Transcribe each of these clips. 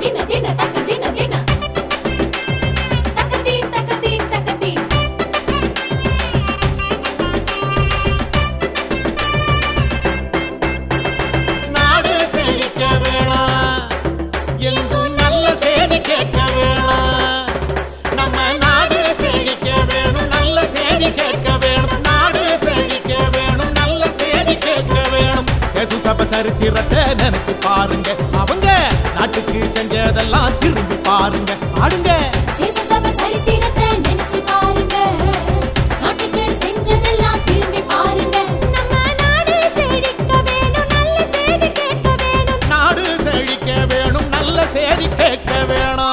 தின தின தக்க தின தின தக்கதீம் தக்கதீம் தக்கதீம் நாடு செழிக்க வேணாம் எங்கும் நல்ல செய்தி கேட்க வேணாம் நம்ம நாடு செழிக்க வேணும் நல்ல செய்தி கேட்க வேணும் நாடு செழிக்க வேணும் நல்ல செய்தி கேட்க வேணும் சேசு சப சரித்திரத்தை நினைச்சு பாருங்க அவங்க நாட்டுக்கு செஞ்சதெல்லாம் திரும்பி பாருங்க ஆடுங்க சேச சப சரித்திரத்தை நினைச்சு பாருங்க நாட்டுக்கு செஞ்சதெல்லாம் திரும்பி பாருங்க நம்ம நாடு செழிக்க வேணும் நல்ல செய்தி கேட்க வேணும் நாடு செழிக்க வேணும் நல்ல செய்தி கேட்க வேணும்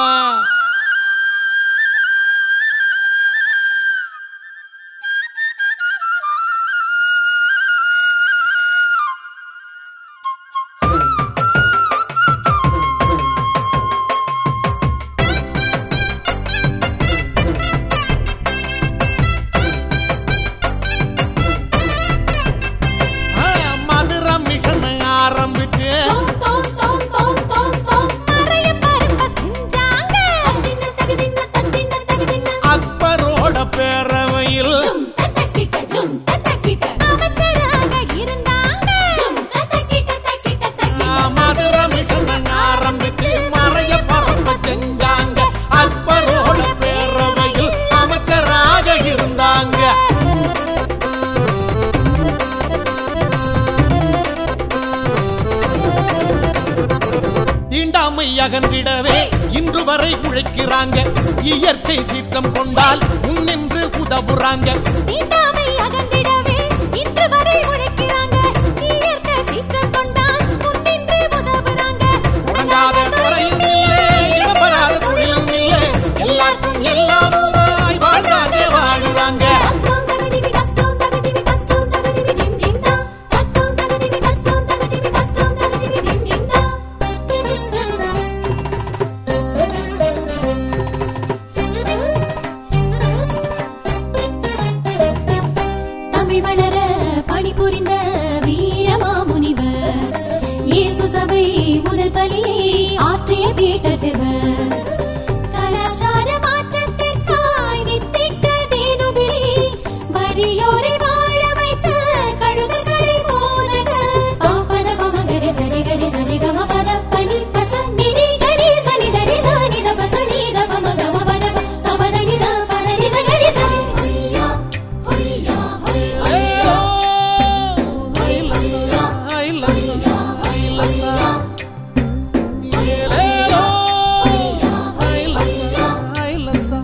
ஆ, மதுரை மிஷன் ஆரம்பிச்சு தோம் தோம் தோம் தோம் தோம் தோம் மறைய பருப்ப செஞ்சாங்க தத்தின தகதின தத்தின தகதின அக்பரோட பேரவையில் ஜும் தத்தக்கிட்ட ஜும் தத்தக்கிட்ட அமைச்சராக இருந்தாங்க ஜும் தத்தக்கிட்ட தக்கிட்ட ஆ, தக்கிட்ட மதுரை மிஷன் ஆரம்பிச்சு மறைய பரப்ப செஞ்சாங்க அக்பரோட பேரவையில் அமைச்சராக இருந்தாங்க தீண்டாமை அகன்றிடவே இன்று வரை உழைக்கிறாங்க இயற்கை சீற்றம் கொண்டால் முன்னின்று உதவுறாங்க தீண்டாமை அகன்றிடவே இன்று வரை உழைக்கிறாங்க இயற்கை சீற்றம் கொண்டால் முன்னின்று உதவுறாங்க உறங்காத துறையும் இல்லை இடம்பெறாத தொழிலும் இல்லை எல்லாருக்கும் எல்லாமுமாய் வாழ்ந்தாங்க வாழுறாங்க தத்தோம் தகதிவி தத்தோம் தகதிவி தத்தோம் தகதிவி டிம் டிம் டா தத்தோம் தகதிவி தத்தோம் தகதிவி தத்தோம் தகதிவி டிம் டிம் டா தமிழ் வளர பணிபுரிந்த வீரமாமுனிவர் இயேசு சபை முதல் பலியை ஆற்றிய பீட்டர் கலாச்சார மாற்றத்திற்காய் வித்திட்ட தேனுபிலி வறியோரை வாழ வைத்த கழுகுகளை போதக பாப்பன பமகரி சரி கரி சரி கம பத பனி பச நிரி கரி சனி தரி சனி த பச நீ த பம கம பத ப பம நனி த பத நி த கரி சரி ஹொய்யா ஹொய்யா ஹொய்யா ஐயோ, ஐலசா, ஐலசா, ஐலசா. ஏலேலோ, ஐலசா, ஐலசா,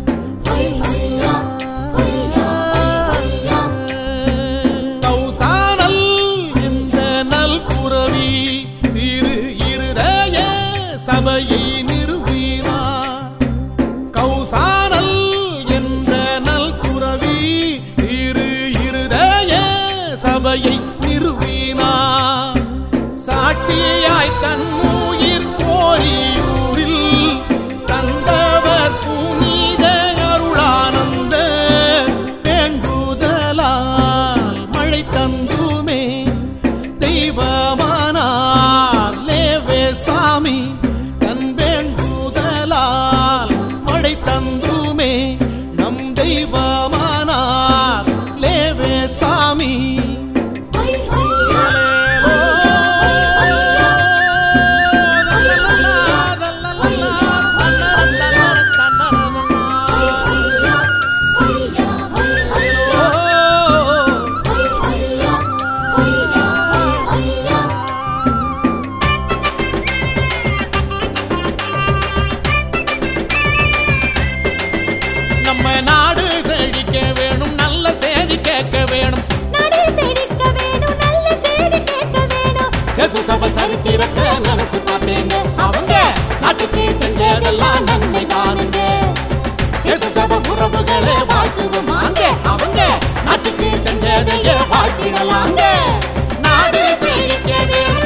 கௌசானல் என்ற நல் புறவி திரு இருதய சபையை நிறுவினார் கௌசானல் என்ற நல் புறவி திரு இருதய சபையை நிறுவினார் சாட்சியாய் தன் உயிர் கோரியூரில் தந்தவர் புனித அருளானந்த வேண்டுதலால் மழை தந்துமே தெய்வமானார் லேவே சாமி தன் வேண்டுதலால் மழை தந்துமே நம் தெய்வமானார் லேவே சாமி நம்ம நாடு செழிக்க வேணும் நல்ல செய்தி கேட்க வேணும் நாடு செழிக்க வேணும் நல்ல செய்தி கேட்க வேணும் சேசு சபை சரித்திரத்தை நினைச்சு பார்த்தேங்க அவங்க நாட்டுக்கு செஞ்சதெல்லாம் நன்மை தானுங்க சேசு சபை உறவுகளை வாழ்த்துவோம் அங்க அவங்க நாட்டுக்கு செஞ்சதையே வாழ்த்திடலாங்க நாடு செழிக்க வேணும்